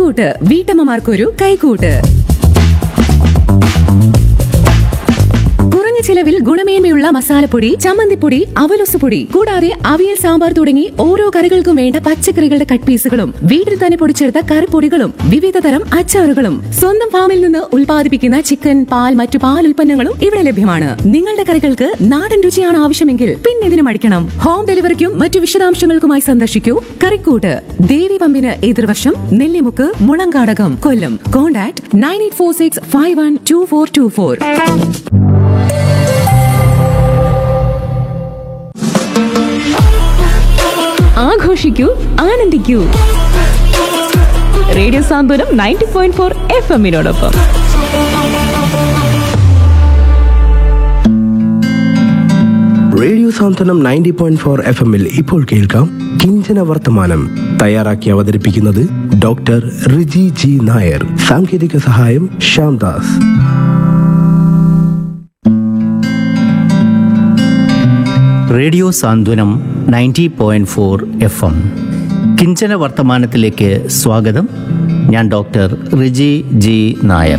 കറിക്കൂട്ട് വീട്ടമ്മമാർക്കൊരു കൈക്കൂട്ട് കുറഞ്ഞ ചിലവിൽ ഗുണമേന്മയുള്ള മസാലപ്പൊടി ചമ്മന്തിപ്പൊടി അവലൊസുപൊടി കൂടാതെ അവിയൽ സാമ്പാർ തുടങ്ങി ഓരോ കറികൾക്കും വേണ്ട പച്ചക്കറികളുടെ കട്ട് പീസുകളും വീട്ടിൽ തന്നെ പൊടിച്ചെടുത്ത കറിപ്പൊടികളും വിവിധ തരം അച്ചാറുകളും സ്വന്തം ഫാമിൽ നിന്ന് ഉൽപ്പാദിപ്പിക്കുന്ന ചിക്കൻ പാൽ മറ്റു പാൽ ഉൽപ്പന്നങ്ങളും ഇവിടെ ലഭ്യമാണ് നിങ്ങളുടെ കറികൾക്ക് നാടൻ രുചിയാണ് ആവശ്യമെങ്കിൽ പിന്നെ ഇതിനും അടിക്കണം ഹോം ഡെലിവറിക്കും മറ്റു വിശദാംശങ്ങൾക്കുമായി സന്ദർശിക്കൂ കറിക്കൂട്ട് ദേവി പമ്പിന് എതിർവശം Nellimukku Mulankadakam Kollam contact nine eight four six five one two four two four ആഘോഷിക്കൂ ആനന്ദിക്കൂ radio Santhwanam ninety point four F എമ്മിനോടൊപ്പം radio Santhwanam ninety point four F എമ്മിൽ ഇപ്പോൾ കേൾക്കാം കിഞ്ചന വർത്തമാനം തയ്യാറാക്കി അവതരിപ്പിക്കുന്നത് ഡോക്ടർ റിജി ജി നായർ സാങ്കേതിക സഹായം Shyamdas radio Santhwanam ninety point four F M കിഞ്ചന വർത്തമാനത്തിലേക്ക് സ്വാഗതം ഞാൻ ഡോക്ടർ റിജി ജി നായർ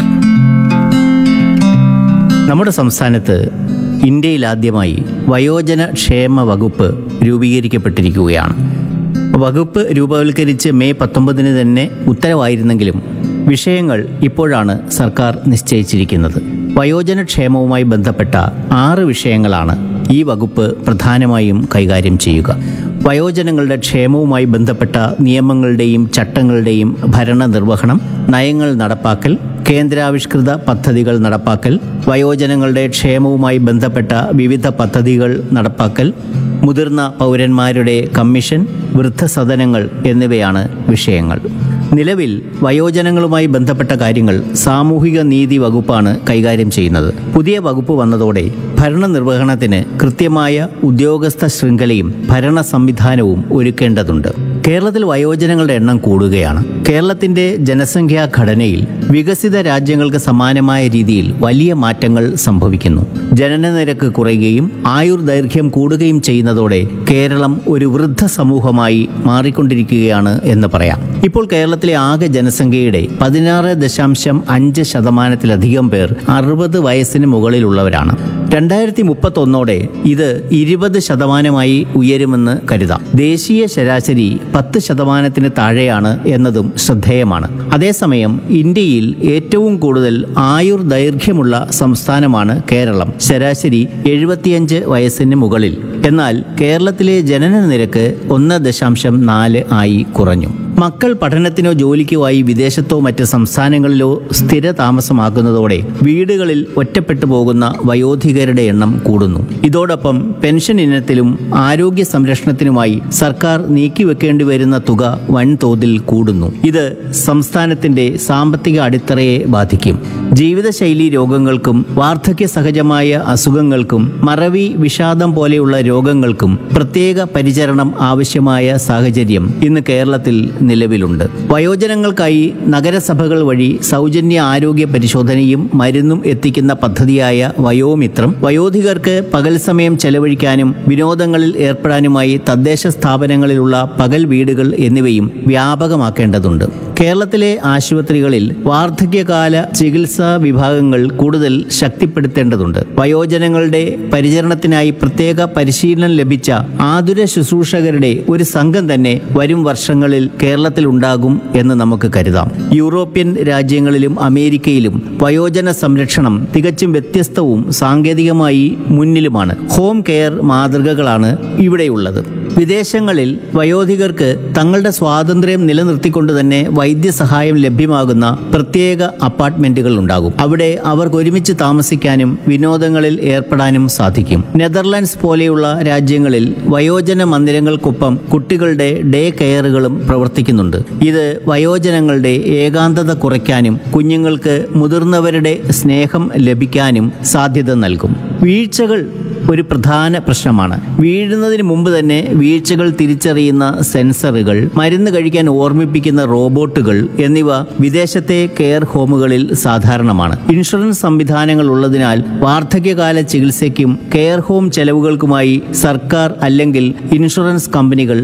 നമ്മുടെ സംസ്ഥാനത്ത് ഇന്ത്യയിൽ ആദ്യമായി വയോജന ക്ഷേമ വകുപ്പ് രൂപീകരിക്കപ്പെട്ടിരിക്കുകയാണ് വകുപ്പ് രൂപവൽക്കരിച്ച് മെയ് പത്തൊമ്പതിന് തന്നെ ഉത്തരവായിരുന്നെങ്കിലും വിഷയങ്ങൾ ഇപ്പോഴാണ് സർക്കാർ നിശ്ചയിച്ചിരിക്കുന്നത് വയോജന ക്ഷേമവുമായി ബന്ധപ്പെട്ട ആറ് വിഷയങ്ങളാണ് ഈ വകുപ്പ് പ്രധാനമായും കൈകാര്യം ചെയ്യുക വയോജനങ്ങളുടെ ക്ഷേമവുമായി ബന്ധപ്പെട്ട നിയമങ്ങളുടെയും ചട്ടങ്ങളുടെയും ഭരണ നിർവഹണം നയങ്ങൾ നടപ്പാക്കൽ കേന്ദ്രാവിഷ്കൃത പദ്ധതികൾ നടപ്പാക്കൽ വയോജനങ്ങളുടെ ക്ഷേമവുമായി ബന്ധപ്പെട്ട വിവിധ പദ്ധതികൾ നടപ്പാക്കൽ മുതിർന്ന പൗരന്മാരുടെ കമ്മീഷൻ വൃദ്ധസദനങ്ങൾ എന്നിവയാണ് വിഷയങ്ങൾ നിലവിൽ വയോജനങ്ങളുമായി ബന്ധപ്പെട്ട കാര്യങ്ങൾ സാമൂഹിക നീതി വകുപ്പാണ് കൈകാര്യം ചെയ്യുന്നത് പുതിയ വകുപ്പ് വന്നതോടെ ഭരണ നിർവഹണത്തിന് കൃത്യമായ ഉദ്യോഗസ്ഥ ശൃംഖലയും ഭരണ സംവിധാനവും ഒരുക്കേണ്ടതുണ്ട് കേരളത്തിൽ വയോജനങ്ങളുടെ എണ്ണം കൂടുകയാണ് കേരളത്തിന്റെ ജനസംഖ്യാ ഘടനയിൽ വികസിത രാജ്യങ്ങൾക്ക് സമാനമായ രീതിയിൽ വലിയ മാറ്റങ്ങൾ സംഭവിക്കുന്നു ജനനനിരക്ക് കുറയുകയും ആയുർദൈർഘ്യം കൂടുകയും ചെയ്യുന്നതോടെ കേരളം ഒരു വൃദ്ധ സമൂഹമായി മാറിക്കൊണ്ടിരിക്കുകയാണ് എന്ന് പറയാം ഇപ്പോൾ കേരളത്തിലെ ആകെ ജനസംഖ്യയുടെ പതിനാറ് ദശാംശം അഞ്ച് ശതമാനത്തിലധികം പേർ അറുപത് വയസ്സിന് മുകളിലുള്ളവരാണ് രണ്ടായിരത്തി മുപ്പത്തൊന്നോടെ ഇത് ഇരുപത് ശതമാനമായി ഉയരുമെന്ന് കരുതാം ദേശീയ ശരാശരി പത്ത് ശതമാനത്തിന് താഴെയാണ് എന്നതും ശ്രദ്ധേയമാണ് അതേസമയം ഇന്ത്യയിൽ ഏറ്റവും കൂടുതൽ ആയുർ ദൈർഘ്യമുള്ള സംസ്ഥാനമാണ് കേരളം ശരാശരി എഴുപത്തിയഞ്ച് വയസ്സിന് മുകളിൽ എന്നാൽ കേരളത്തിലെ ജനന നിരക്ക് ഒന്ന് ദശാംശം നാല് ആയി കുറഞ്ഞു മക്കൾ പഠനത്തിനോ ജോലിക്കോ ആയി വിദേശത്തോ മറ്റ് സംസ്ഥാനങ്ങളിലോ സ്ഥിര താമസമാക്കുന്നതോടെ വീടുകളിൽ ഒറ്റപ്പെട്ടു പോകുന്ന വയോധികരുടെ എണ്ണം കൂടുന്നു ഇതോടൊപ്പം പെൻഷൻ ഇനത്തിലും ആരോഗ്യ സംരക്ഷണത്തിനുമായി സർക്കാർ നീക്കിവെക്കേണ്ടി വരുന്ന തുക വൻതോതിൽ കൂടുന്നു ഇത് സംസ്ഥാനത്തിന്റെ സാമ്പത്തിക അടിത്തറയെ ബാധിക്കും ജീവിതശൈലി രോഗങ്ങൾക്കും വാർദ്ധക്യ സഹജമായ അസുഖങ്ങൾക്കും മറവി വിഷാദം പോലെയുള്ള രോഗങ്ങൾക്കും പ്രത്യേക പരിചരണം ആവശ്യമായ സാഹചര്യം ഇന്ന് കേരളത്തിൽ നിലവിലുണ്ട് വയോജനങ്ങൾക്കായി നഗരസഭകൾ വഴി സൗജന്യ ആരോഗ്യ പരിശോധനയും മരുന്നും എത്തിക്കുന്ന പദ്ധതിയായ വയോമിത്രം വയോധികർക്ക് പകൽ സമയം ചെലവഴിക്കാനും വിനോദങ്ങളിൽ ഏർപ്പെടാനുമായി തദ്ദേശ സ്ഥാപനങ്ങളിലുള്ള പകൽ വീടുകൾ എന്നിവയും വ്യാപകമാക്കേണ്ടതുണ്ട് കേരളത്തിലെ ആശുപത്രികളിൽ വാർദ്ധക്യകാല ചികിത്സാ വിഭാഗങ്ങൾ കൂടുതൽ ശക്തിപ്പെടുത്തേണ്ടതുണ്ട് വയോജനങ്ങളുടെ പരിചരണത്തിനായി പ്രത്യേക പരിശീലനം ലഭിച്ച ആതുര ശുശ്രൂഷകരുടെ ഒരു സംഘം തന്നെ വരും വർഷങ്ങളിൽ കേരളത്തിൽ ഉണ്ടാകും എന്ന് നമുക്ക് കരുതാം യൂറോപ്യൻ രാജ്യങ്ങളിലും അമേരിക്കയിലും വയോജന സംരക്ഷണം തികച്ചും വ്യത്യസ്തവും സാങ്കേതികമായി മുന്നിലുമാണ് ഹോം കെയർ മാതൃകകളാണ് ഇവിടെയുള്ളത് വിദേശങ്ങളിൽ വയോധികർക്ക് തങ്ങളുടെ സ്വാതന്ത്ര്യം നിലനിർത്തിക്കൊണ്ട് തന്നെ വൈദ്യസഹായം ലഭ്യമാകുന്ന പ്രത്യേക അപ്പാർട്ട്മെന്റുകൾ ഉണ്ടാകും അവിടെ അവർക്ക് ഒരുമിച്ച് താമസിക്കാനും വിനോദങ്ങളിൽ ഏർപ്പെടാനും സാധിക്കും നെതർലാൻഡ്സ് പോലെയുള്ള രാജ്യങ്ങളിൽ വയോജന മന്ദിരങ്ങൾക്കൊപ്പം കുട്ടികളുടെ ഡേ കെയറുകളും പ്രവർത്തിക്കുന്നുണ്ട് ഇത് വയോജനങ്ങളുടെ ഏകാന്തത കുറയ്ക്കാനും കുഞ്ഞുങ്ങൾക്ക് മുതിർന്നവരുടെ സ്നേഹം ലഭിക്കാനും സാധ്യത നൽകും വീഴ്ചകൾ ഒരു പ്രധാന പ്രശ്നമാണ് വീഴുന്നതിന് മുമ്പ് തന്നെ വീഴ്ചകൾ തിരിച്ചറിയുന്ന സെൻസറുകൾ മരുന്ന് കഴിക്കാൻ ഓർമ്മിപ്പിക്കുന്ന റോബോട്ടുകൾ എന്നിവ വിദേശത്തെ കെയർ ഹോമുകളിൽ സാധാരണമാണ് ഇൻഷുറൻസ് സംവിധാനങ്ങൾ ഉള്ളതിനാൽ വാർദ്ധക്യകാല ചികിത്സയ്ക്കും കെയർ ഹോം ചെലവുകൾക്കുമായി സർക്കാർ അല്ലെങ്കിൽ ഇൻഷുറൻസ് കമ്പനികൾ